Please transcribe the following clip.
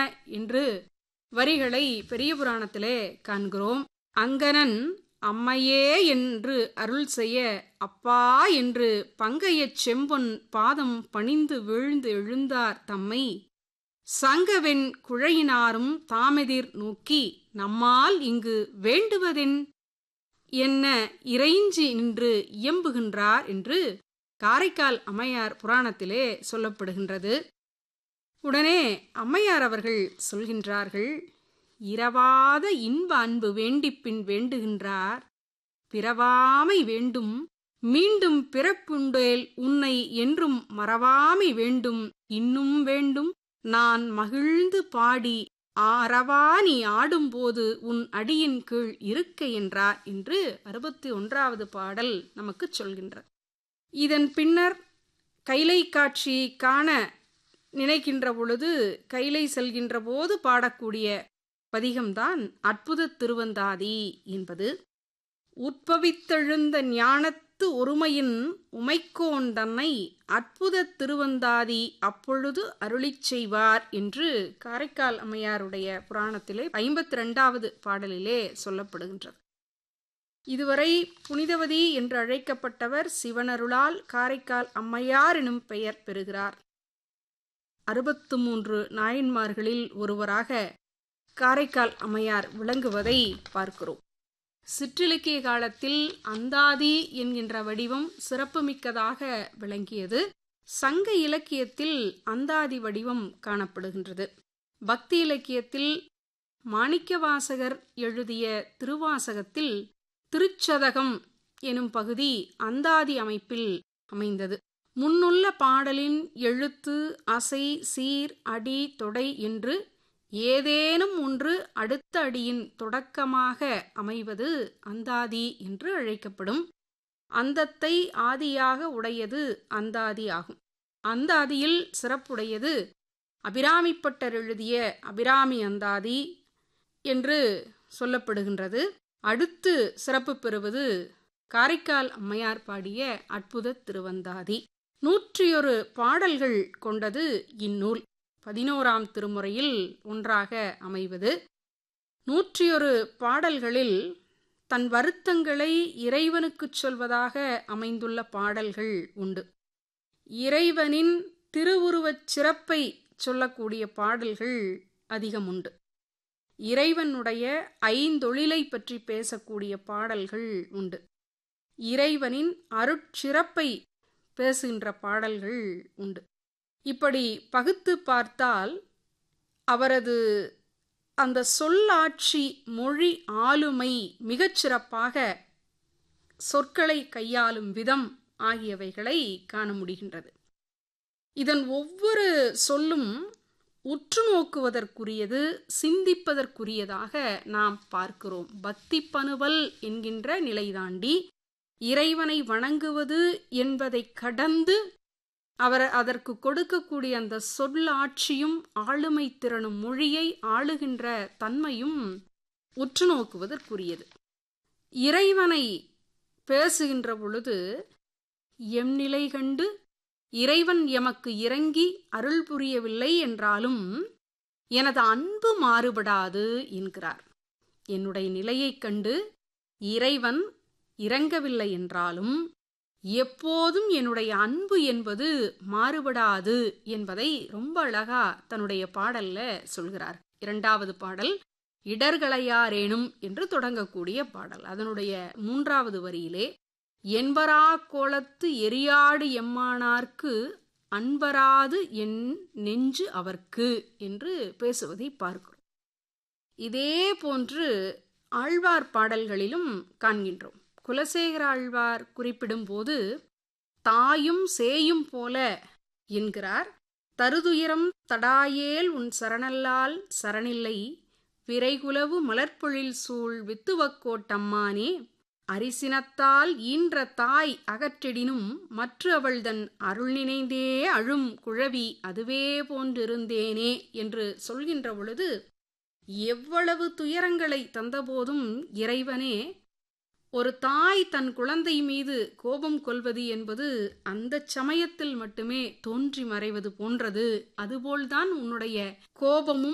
என்று வரிகளை பெரிய புராணத்திலே காண்கிறோம் அங்கனன் அம்மையே என்று அருள் செய்ய அப்பா என்று பங்கையச் செம்பொன் பாதம் பணிந்து வீழ்ந்து எழுந்தார் தம்மை சங்கவென் குழையினாரும் தாமெதிர் நோக்கி நம்மால் இங்கு வேண்டுவதென் என்ன இறைஞ்சி நின்று இயம்புகின்றார் என்று காரைக்கால் அம்மையார் புராணத்திலே சொல்லப்படுகின்றது உடனே அம்மையார் அவர்கள் சொல்கின்றார்கள் இரவாத இன்ப அன்பு வேண்டிப்பின் வேண்டுகின்றார் பிறவாமை வேண்டும் மீண்டும் பிறப்புண்டேல் உன்னை என்றும் மறவாமை வேண்டும் இன்னும் வேண்டும் நான் மகிழ்ந்து பாடி ஆரவா நீ ஆடும்போது உன் அடியின் கீழ் இருக்க என்றார் என்று அறுபத்தி ஒன்றாவது பாடல் நமக்கு சொல்கின்றது இதன் பின்னர் கைலை காட்சி காண நினைக்கின்ற பொழுது கைலை செல்கின்ற போது பாடக்கூடிய பதிகம்தான் அற்புத திருவந்தாதி என்பது உட்பவித்தெழுந்த ஞானத்து ஒருமையின் உமைக்கோன் தன்னை அற்புத திருவந்தாதி அப்பொழுது அருளிச் செய்வார் என்று காரைக்கால் அம்மையாருடைய புராணத்திலே ஐம்பத்தி ரெண்டாவது பாடலிலே சொல்லப்படுகின்றது இதுவரை புனிதவதி என்று அழைக்கப்பட்டவர் சிவனருளால் காரைக்கால் அம்மையார் எனும் பெயர் பெறுகிறார் அறுபத்து மூன்று நாயன்மார்களில் ஒருவராக காரைக்கால் அம்மையார் விளங்குவதை பார்க்கிறோம் சிற்றிலக்கிய காலத்தில் அந்தாதி என்கின்ற வடிவம் சிறப்புமிக்கதாக விளங்கியது சங்க இலக்கியத்தில் அந்தாதி வடிவம் காணப்படுகின்றது பக்தி இலக்கியத்தில் மாணிக்கவாசகர் எழுதிய திருவாசகத்தில் திருச்சதகம் எனும் பகுதி அந்தாதி அமைப்பில் அமைந்தது முன்னுள்ள பாடலின் எழுத்து அசை சீர் அடி தொடை என்று ஏதேனும் ஒன்று அடுத்த அடியின் தொடக்கமாக அமைவது அந்தாதி என்று அழைக்கப்படும் அந்தத்தை ஆதியாக உடையது அந்தாதி ஆகும் அந்தாதியில் சிறப்புடையது அபிராமிப்பட்டர் எழுதிய அபிராமி அந்தாதி என்று சொல்லப்படுகின்றது அடுத்து சிறப்பு பெறுவது காரைக்கால் அம்மையார் பாடிய அற்புத திருவந்தாதி நூற்றியொரு பாடல்கள் கொண்டது இந்நூல் பதினோராம் திருமுறையில் ஒன்றாக அமைவது நூற்றியொரு பாடல்களில் தன் வருத்தங்களை இறைவனுக்குச் சொல்வதாக அமைந்துள்ள பாடல்கள் உண்டு இறைவனின் திருவுருவச் சிறப்பை சொல்லக்கூடிய பாடல்கள் அதிகம் உண்டு இறைவனுடைய ஐந்தொழிலை பற்றி பேசக்கூடிய பாடல்கள் உண்டு இறைவனின் அருட்சிறப்பை பேசுகின்ற பாடல்கள் உண்டு இப்படி பகுத்து பார்த்தால் அவரது அந்த சொல்லாட்சி மொழி ஆளுமை மிகச்சிறப்பாக சொற்களை கையாளும் விதம் ஆகியவைகளை காண முடிகின்றது இதன் ஒவ்வொரு சொல்லும் உற்று நோக்குவதற்குரியது சிந்திப்பதற்குரியதாக நாம் பார்க்கிறோம் பக்தி பணுவல் என்கின்ற நிலை தாண்டி இறைவனை வணங்குவது என்பதை கடந்து அவர் அதற்கு கொடுக்கக்கூடிய அந்த சொல்லாட்சியும் ஆளுமை திறனும் மொழியை ஆளுகின்ற தன்மையும் உற்று நோக்குவதற்குரியது இறைவனை பேசுகின்ற பொழுது எம் நிலை கண்டு இறைவன் எமக்கு இறங்கி அருள் புரியவில்லை என்றாலும் எனது அன்பு மாறுபடாது என்கிறார் என்னுடைய நிலையைக் கண்டு இறைவன் இறங்கவில்லை என்றாலும் எப்போதும் என்னுடைய அன்பு என்பது மாறுபடாது என்பதை ரொம்ப அழகா தன்னுடைய பாடல்ல சொல்கிறார் இரண்டாவது பாடல் இடர்களையாரேனும் என்று தொடங்கக்கூடிய பாடல் அதனுடைய மூன்றாவது வரியிலே என்பரா கோலத்து எரியாடு எம்மானார்க்கு அன்பராது என் நெஞ்சு அவர்க்கு என்று பேசுவதை பார்க்கிறோம் இதே போன்று ஆழ்வார் பாடல்களிலும் காண்கின்றோம் குலசேகர ஆழ்வார் குறிப்பிடும்போது தாயும் சேயும் போல என்கிறார் தருதுயரம் தடாயேல் உன் சரணல்லால் சரணில்லை விரைகுலவு மலர்பொழில் சூழ் வித்துவக்கோட்டம்மானே அரிசினத்தால் ஈன்ற தாய் அகற்றிடினும் மற்ற அவள்தன் அருள் நினைந்தே அழும் குழவி அதுவே போன்றிருந்தேனே என்று சொல்கின்ற பொழுது எவ்வளவு துயரங்களை தந்தபோதும் இறைவனே ஒரு தாய் தன் குழந்தை மீது கோபம் கொள்வது என்பது அந்த சமயத்தில் மட்டுமே தோன்றி மறைவது போன்றது அதுபோல்தான் உன்னுடைய கோபமும்